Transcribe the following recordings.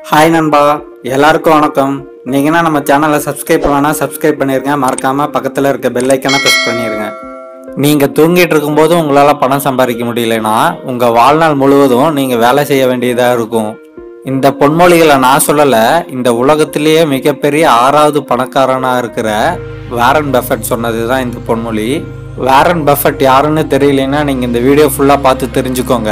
hi நண்பா எல்லாருக்கும் வணக்கம் நீங்கன்னா நம்ம சேனலை சப்ஸ்கிரைப் பண்ணலன்னா சப்ஸ்கிரைப் பண்ணிருங்க மறக்காம பக்கத்தில் இருக்க பெல் ஐக்கனை ப்ரெஸ் பண்ணிருங்க நீங்க தூங்கிட்டு இருக்கும்போது உங்களால பணம் சம்பாதிக்க முடியலனா உங்க வாழ்நாள் முழுவதும் நீங்க வேலை செய்ய வேண்டியதா இருக்கும் இந்த பொன்மொழிகளை நான் சொல்லல இந்த உலகத்திலேயே மிகப்பெரிய ஆறாவது பணக்காரனா இருக்கிற வாரன் பஃபெட் சொன்னதுதான் இந்த பொன்மொழி வாரன் பஃபெட் யாருன்னு தெரியலனா நீங்க இந்த வீடியோ ஃபுல்லா பார்த்து தெரிஞ்சுக்கோங்க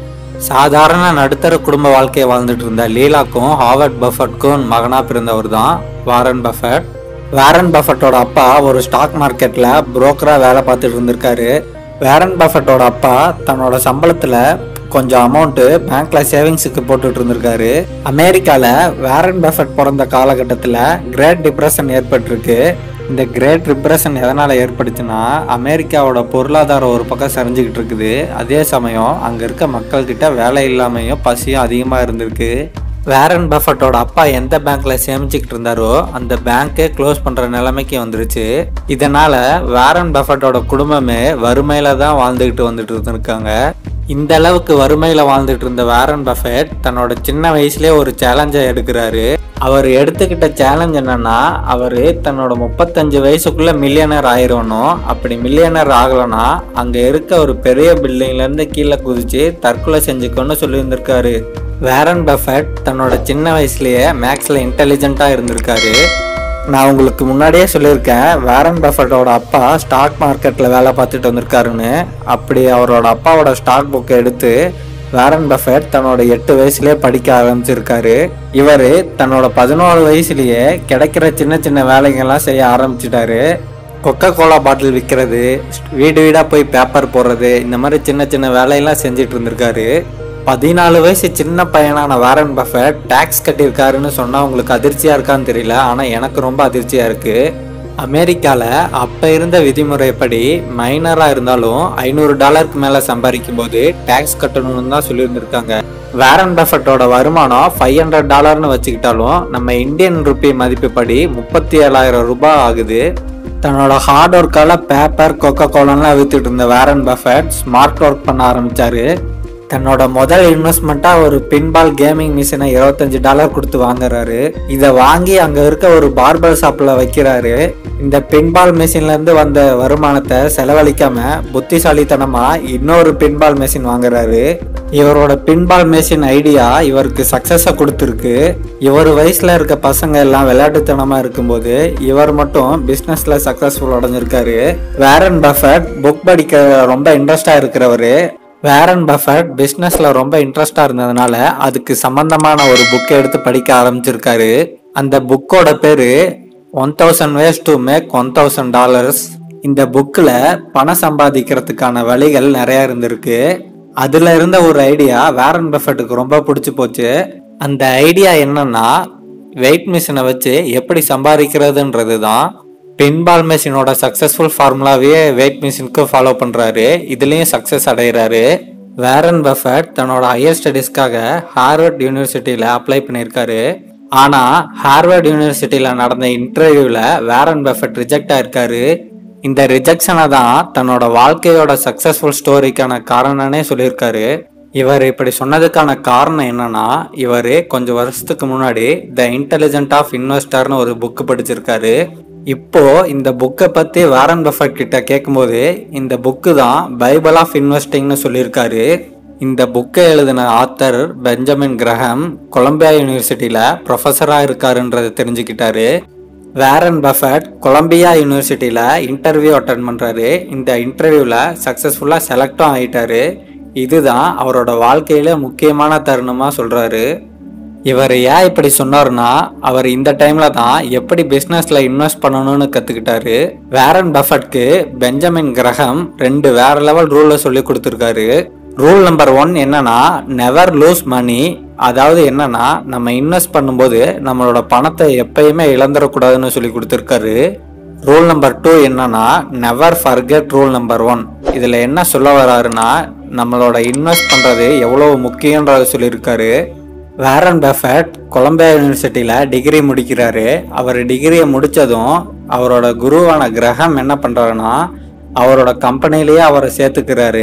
சாதாரண நடுத்தர குடும்ப வாழ்க்கையை வாழ்ந்துட்டு இருந்த லீலாக்கும் ஹாவர்ட் பஃபட்க்கும் மகனா பிறந்தவர் தான் வாரன் பஃபட் வாரன் பஃபட்டோட அப்பா ஒரு ஸ்டாக் மார்க்கெட்ல புரோக்கரா வேலை பார்த்துட்டு இருந்திருக்காரு வாரன் பஃபட்டோட அப்பா தன்னோட சம்பளத்துல கொஞ்சம் அமௌண்ட் பேங்க்ல சேவிங்ஸுக்கு போட்டுட்டு இருந்திருக்காரு அமெரிக்கால வாரன் பஃபட் பிறந்த காலகட்டத்தில் கிரேட் டிப்ரெஷன் ஏற்பட்டிருக்கு இந்த கிரேட் டிப்ரெஷன் எதனால் ஏற்பட்டுச்சுன்னா அமெரிக்காவோட பொருளாதாரம் ஒரு பக்கம் சரிஞ்சுக்கிட்டு இருக்குது அதே சமயம் அங்கே இருக்க மக்கள்கிட்ட வேலை இல்லாமையும் பசியும் அதிகமாக இருந்திருக்கு வேரன் பஃபட்டோட அப்பா எந்த பேங்க்ல சேமிச்சுக்கிட்டு இருந்தாரோ அந்த பேங்க்கே க்ளோஸ் பண்ற நிலைமைக்கு வந்துருச்சு இதனால வேரன் பஃபட்டோட குடும்பமே வறுமையில தான் வாழ்ந்துகிட்டு வந்துட்டு இருந்திருக்காங்க இந்த அளவுக்கு வறுமையில வாழ்ந்துட்டு இருந்த வேரன் பஃபெட் தன்னோட சின்ன வயசுலயே ஒரு சேலஞ்சை எடுக்கிறாரு அவர் எடுத்துக்கிட்ட சேலஞ்ச் என்னன்னா அவர் தன்னோட முப்பத்தஞ்சு வயசுக்குள்ள மில்லியனர் ஆயிரணும் அப்படி மில்லியனர் ஆகலைன்னா அங்க இருக்க ஒரு பெரிய பில்டிங்ல இருந்து கீழே குதிச்சு தற்கொலை செஞ்சுக்கோன்னு சொல்லியிருந்திருக்காரு வேரன் பஃபெட் தன்னோட சின்ன வயசுலயே மேக்ஸ்ல இன்டெலிஜென்ட்டா இருந்திருக்காரு நான் உங்களுக்கு முன்னாடியே சொல்லியிருக்கேன் வேரன் பஃபட்டோட அப்பா ஸ்டாக் மார்க்கெட்டில் வேலை பார்த்துட்டு வந்திருக்காருன்னு அப்படி அவரோட அப்பாவோட ஸ்டாக் புக்கை எடுத்து வேரன் பஃபெட் தன்னோட எட்டு வயசுலேயே படிக்க ஆரம்பிச்சிருக்காரு இவர் தன்னோட பதினோரு வயசுலேயே கிடைக்கிற சின்ன சின்ன வேலைகள்லாம் செய்ய ஆரம்பிச்சிட்டாரு கொக்கோ கோலா பாட்டில் விற்கிறது வீடு வீடாக போய் பேப்பர் போடுறது இந்த மாதிரி சின்ன சின்ன வேலையெல்லாம் செஞ்சுட்டு இருந்திருக்காரு பதினாலு வயசு சின்ன பையனான வாரன் பஃபெட் டேக்ஸ் கட்டியிருக்காருன்னு சொன்னா உங்களுக்கு அதிர்ச்சியா இருக்கான்னு தெரியல ஆனா எனக்கு ரொம்ப அதிர்ச்சியா இருக்கு அமெரிக்கால அப்ப இருந்த விதிமுறைப்படி மைனரா இருந்தாலும் ஐநூறு டாலருக்கு மேல சம்பாதிக்கும் போது டேக்ஸ் கட்டணும்னு தான் சொல்லியிருந்திருக்காங்க வாரன் பஃபட்டோட வருமானம் ஃபைவ் ஹண்ட்ரட் டாலர்னு வச்சுக்கிட்டாலும் நம்ம இந்தியன் ருப்பி மதிப்புப்படி முப்பத்தி ஏழாயிரம் ரூபாய் ஆகுது தன்னோட ஹார்ட் ஒர்க்கால பேப்பர் கொக்கோ கோலான்லாம் வித்துட்டு இருந்த வேரன் பஃபெட் ஸ்மார்ட் ஒர்க் பண்ண ஆரம்பிச்சாரு தன்னோட முதல் இன்வெஸ்ட்மெண்ட்டா ஒரு பின்பால் கேமிங் மிஷினை இருபத்தஞ்சு டாலர் கொடுத்து வாங்குறாரு இதை வாங்கி அங்க இருக்க ஒரு பார்பர் ஷாப்ல வைக்கிறாரு இந்த பின்பால் மிஷின்ல இருந்து வந்த வருமானத்தை செலவழிக்காம புத்திசாலித்தனமா இன்னொரு பின்பால் மிஷின் வாங்குறாரு இவரோட பின்பால் மிஷின் ஐடியா இவருக்கு சக்சஸ கொடுத்துருக்கு இவர் வயசுல இருக்க பசங்க எல்லாம் விளையாட்டுத்தனமா இருக்கும்போது இவர் மட்டும் பிசினஸ்ல சக்சஸ்ஃபுல் அடைஞ்சிருக்காரு வேரன் பஃபட் புக் படிக்க ரொம்ப இன்ட்ரெஸ்டா இருக்கிறவரு வேரன் பஃபட் பிஸ்னஸ்ல ரொம்ப இன்ட்ரெஸ்டா இருந்ததுனால அதுக்கு சம்பந்தமான ஒரு புக்கை எடுத்து படிக்க ஆரம்பிச்சிருக்காரு அந்த புக்கோட பேரு one thousand ways to make one thousand dollars இந்த புக்கில் பணம் சம்பாதிக்கிறதுக்கான வழிகள் நிறைய இருந்திருக்கு அதுல இருந்த ஒரு ஐடியா வேரன் பஃபட்டுக்கு ரொம்ப பிடிச்சி போச்சு அந்த ஐடியா என்னன்னா வெயிட் மிஷினை வச்சு எப்படி சம்பாதிக்கிறதுன்றது தான் பின்பால் மெஷினோட சக்சஸ்ஃபுல் ஃபார்முலாவே வெயிட் மிஷினுக்கு ஃபாலோ பண்றாரு இதுலயும் சக்சஸ் அடைகிறாரு வேரன் பஃபட் தன்னோட ஹையர் ஸ்டடீஸ்க்காக ஹார்வர்ட் யூனிவர்சிட்டியில அப்ளை பண்ணியிருக்காரு ஆனா ஹார்வர்ட் யூனிவர்சிட்டியில நடந்த இன்டர்வியூல வேரன் பஃபட் ரிஜெக்ட் ஆயிருக்காரு இந்த ரிஜெக்ஷனை தான் தன்னோட வாழ்க்கையோட சக்சஸ்ஃபுல் ஸ்டோரிக்கான காரணம்னே சொல்லியிருக்காரு இவர் இப்படி சொன்னதுக்கான காரணம் என்னன்னா இவர் கொஞ்சம் வருஷத்துக்கு முன்னாடி த இன்டெலிஜென்ட் ஆஃப் இன்வெஸ்டர்னு ஒரு புக்கு படிச்சிருக்காரு இப்போ இந்த புக்கை பத்தி வாரன் பஃபட் கிட்ட கேட்கும்போது இந்த புக்கு தான் பைபிள் ஆஃப் இன்வெஸ்டிங்னு சொல்லியிருக்காரு இந்த புக்கை எழுதின ஆத்தர் பெஞ்சமின் கிரஹம் கொலம்பியா யூனிவர்சிட்டியில ப்ரொஃபஸரா இருக்காருன்றதை தெரிஞ்சுக்கிட்டாரு வேரன் பஃபட் கொலம்பியா யூனிவர்சிட்டியில இன்டர்வியூ அட்டன் பண்றாரு இந்த இன்டர்வியூல சக்சஸ்ஃபுல்லா செலக்டும் ஆயிட்டாரு இதுதான் அவரோட வாழ்க்கையில முக்கியமான தருணமா சொல்றாரு இவர் ஏன் இப்படி சொன்னார்னா அவர் இந்த டைம்ல தான் எப்படி பிசினஸ்ல இன்வெஸ்ட் பண்ணணும்னு கத்துக்கிட்டாரு வேரன் பஃபட்க்கு பெஞ்சமின் கிரகம் ரெண்டு வேற லெவல் ரூலை சொல்லி கொடுத்துருக்காரு ரூல் நம்பர் ஒன் என்னன்னா நெவர் லூஸ் மணி அதாவது என்னன்னா நம்ம இன்வெஸ்ட் பண்ணும்போது நம்மளோட பணத்தை எப்பயுமே இழந்துடக்கூடாதுன்னு சொல்லி கொடுத்துருக்காரு ரூல் நம்பர் டூ என்னன்னா never forget rule number one இதுல என்ன சொல்ல வராருன்னா நம்மளோட இன்வெஸ்ட் பண்றது எவ்வளவு முக்கியன்றத சொல்லியிருக்காரு வேரன் பஃபட் கொலம்பியா யூனிவர்சிட்டியில் டிகிரி முடிக்கிறாரு அவர் டிகிரியை முடித்ததும் அவரோட குருவான கிரகம் என்ன பண்ணுறாருன்னா அவரோட கம்பெனிலேயே அவரை சேர்த்துக்கிறாரு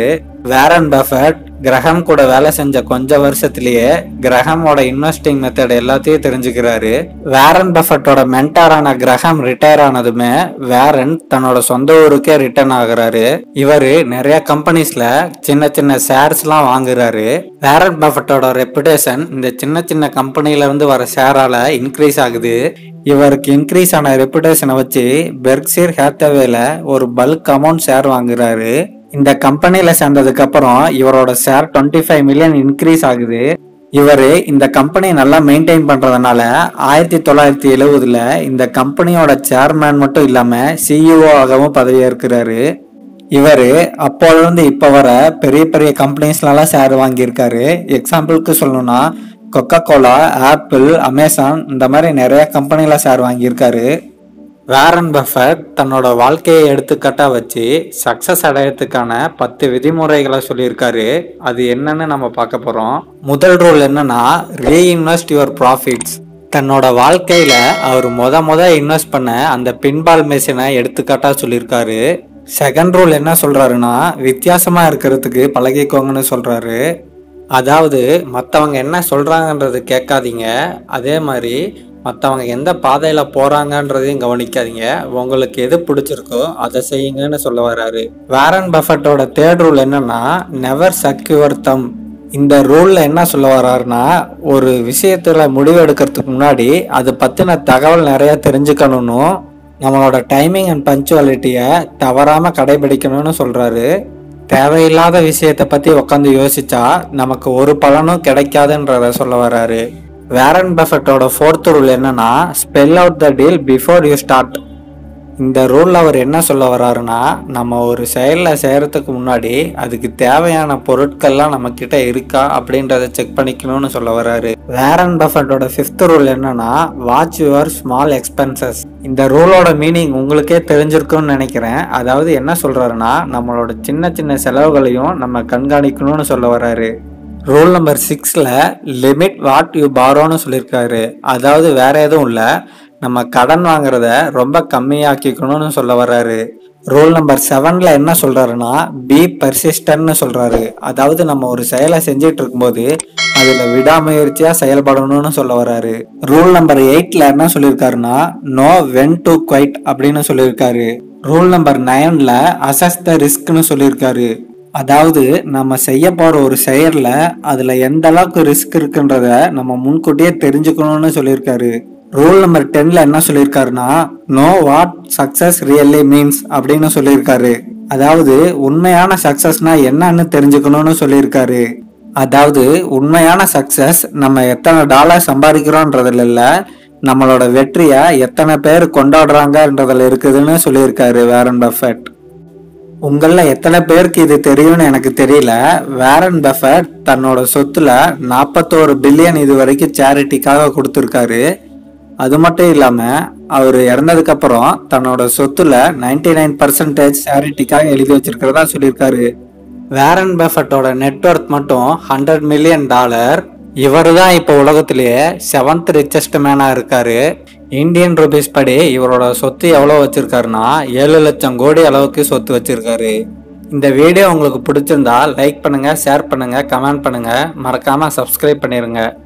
வேரன் பஃபட் கிரகம் கூட வேலை செஞ்ச கொஞ்ச வருஷத்திலேயே கிரகமோட இன்வெஸ்டிங் மெத்தட் எல்லாத்தையும் தெரிஞ்சுக்கிறாரு வேரன் பஃபட்டோட மென்டாரான கிரகம் ரிட்டையர் ஆனதுமே வேரன் தன்னோட சொந்த ஊருக்கே ரிட்டர்ன் ஆகுறாரு இவரு நிறைய கம்பெனிஸ்ல சின்ன சின்ன ஷேர்ஸ் எல்லாம் வாங்குறாரு வேரன் பஃபட்டோட ரெப்புடேஷன் இந்த சின்ன சின்ன கம்பெனில இருந்து வர ஷேரால இன்க்ரீஸ் ஆகுது இவருக்கு இன்க்ரீஸ் ஆன ரெப்புடேஷனை வச்சு பெர்க்சீர் ஹேத்தவேல ஒரு பல்க் அமௌண்ட் ஷேர் வாங்குறாரு இந்த கம்பெனில சேர்ந்ததுக்கு அப்புறம் இவரோட share twenty five million increase ஆகுது இவரு இந்த கம்பெனி நல்லா மெயின்டைன் பண்றதுனால ஆயிரத்தி தொள்ளாயிரத்தி எழுவதுல இந்த கம்பெனியோட சேர்மேன் மட்டும் இல்லாம சிஇஓ ஆகவும் பதவியேற்கிறாரு இவர் அப்போலேருந்து இப்போ வர பெரிய பெரிய கம்பெனிஸ்லாம் ஷேர் வாங்கியிருக்காரு எக்ஸாம்பிளுக்கு சொல்லணும்னா கொக்கோ கோலா ஆப்பிள் அமேசான் இந்த மாதிரி நிறைய கம்பெனில ஷேர் வாங்கியிருக்காரு வேரன் பஃபட் தன்னோட வாழ்க்கையை எடுத்துக்காட்டா வச்சு சக்சஸ் அடையறதுக்கான பத்து விதிமுறைகளை சொல்லியிருக்காரு அது என்னன்னு நம்ம பார்க்க போறோம் முதல் ரூல் என்னன்னா ரீஇன்வெஸ்ட் யுவர் ப்ராஃபிட்ஸ் தன்னோட வாழ்க்கையில அவர் முத முத இன்வெஸ்ட் பண்ண அந்த பின்பால் மெஷினை எடுத்துக்காட்டா சொல்லியிருக்காரு செகண்ட் ரூல் என்ன சொல்றாருன்னா வித்தியாசமா இருக்கிறதுக்கு பழகிக்கோங்கன்னு சொல்றாரு அதாவது மற்றவங்க என்ன சொல்றாங்கன்றது கேட்காதீங்க அதே மாதிரி மற்றவங்க எந்த பாதையில் போகிறாங்கன்றதையும் கவனிக்காதீங்க உங்களுக்கு எது பிடிச்சிருக்கோ அதை செய்யுங்கன்னு சொல்ல வர்றாரு வேரன் பஃபட்டோட தேர்ட் ரூல் என்னன்னா நெவர் சக் யுவர் தம் இந்த ரூல்ல என்ன சொல்ல வர்றாருன்னா ஒரு விஷயத்துல முடிவு எடுக்கிறதுக்கு முன்னாடி அது பத்தின தகவல் நிறைய தெரிஞ்சுக்கணும்னு நம்மளோட டைமிங் அண்ட் பஞ்சுவாலிட்டியை தவறாம கடைபிடிக்கணும்னு சொல்றாரு தேவையில்லாத விஷயத்தை பத்தி உட்காந்து யோசிச்சா நமக்கு ஒரு பலனும் கிடைக்காதுன்றத சொல்ல வர்றாரு வேரன் பஃபட்டோட ஃபோர்த் ரூல் என்னன்னா spell out the deal before you start இந்த ரூல்ல அவர் என்ன சொல்ல வர்றாருன்னா நம்ம ஒரு செயலில் செய்யறதுக்கு முன்னாடி அதுக்கு தேவையான பொருட்கள்லாம் நம்ம கிட்ட இருக்கா அப்படின்றத செக் பண்ணிக்கணும்னு சொல்ல வர்றாரு வேரன் பஃபட்டோட ஃபிஃப்த் ரூல் என்னன்னா வாட்ச் யுவர் ஸ்மால் எக்ஸ்பென்சஸ் இந்த ரூலோட மீனிங் உங்களுக்கே தெரிஞ்சிருக்கும்னு நினைக்கிறேன் அதாவது என்ன சொல்றாருன்னா நம்மளோட சின்ன சின்ன செலவுகளையும் நம்ம கண்காணிக்கணும்னு சொல்ல வர்றாரு ரூல் நம்பர் சிக்ஸில் லிமிட் வாட் யூ பாரோன்னு சொல்லியிருக்காரு அதாவது வேற எதுவும் இல்லை நம்ம கடன் வாங்குறத ரொம்ப கம்மியாக்கிக்கணும்னு சொல்ல வர்றாரு ரூல் நம்பர் செவன்ல என்ன சொல்றாருன்னா பி பர்சிஸ்டன்ட்னு சொல்றாரு அதாவது நம்ம ஒரு செயலை செஞ்சுட்டு இருக்கும்போது அதுல விடாமுயற்சியா செயல்படணும்னு சொல்ல வர்றாரு ரூல் நம்பர் எயிட்ல என்ன சொல்லியிருக்காருன்னா நோ வென் டு குவைட் அப்படின்னு சொல்லியிருக்காரு ரூல் நம்பர் நைன்ல அசஸ் த ரிஸ்க்னு சொல்லியிருக்காரு அதாவது நம்ம செய்ய போற ஒரு செயல்ல அதுல எந்த அளவுக்கு ரிஸ்க் இருக்குன்றத நம்ம முன்கூட்டியே தெரிஞ்சுக்கணும்னு சொல்லியிருக்காரு ரூல் நம்பர் டென்ல என்ன சொல்லியிருக்காருன்னா know what success really means அப்படின்னு சொல்லியிருக்காரு அதாவது உண்மையான சக்சஸ்னா என்னன்னு தெரிஞ்சுக்கணும்னு சொல்லியிருக்காரு அதாவது உண்மையான சக்சஸ் நம்ம எத்தனை டாலர் சம்பாதிக்கிறோன்றதுல இல்ல நம்மளோட வெற்றியை எத்தனை பேர் கொண்டாடுறாங்கன்றதுல இருக்குதுன்னு சொல்லியிருக்காரு வேரன் பஃபட் உங்களில் எத்தனை பேருக்கு இது தெரியும்னு எனக்கு தெரியல வேரன் பஃபட் தன்னோட சொத்துல நாற்பத்தோரு பில்லியன் இது வரைக்கும் சேரிட்டிக்காக கொடுத்துருக்காரு அது மட்டும் இல்லாம அவர் இறந்ததுக்கு அப்புறம் தன்னோட சொத்துல நைன்டி நைன் பர்சன்டேஜ் சேரிட்டிக்காக எழுதி வச்சிருக்கிறதா சொல்லியிருக்காரு வேரன் பஃபட்டோட நெட்ஒர்க் மட்டும் ஹண்ட்ரட் மில்லியன் டாலர் இவர் தான் இப்போ உலகத்திலேயே செவன்த் ரிச்சஸ்ட் மேனா இருக்காரு இந்தியன் ருபீஸ் படி இவரோட சொத்து எவ்வளோ வச்சிருக்காருன்னா ஏழு லட்சம் கோடி அளவுக்கு சொத்து வச்சிருக்காரு இந்த வீடியோ உங்களுக்கு பிடிச்சிருந்தா லைக் பண்ணுங்க ஷேர் பண்ணுங்க கமெண்ட் பண்ணுங்க மறக்காம சப்ஸ்கிரைப் பண்ணிருங்க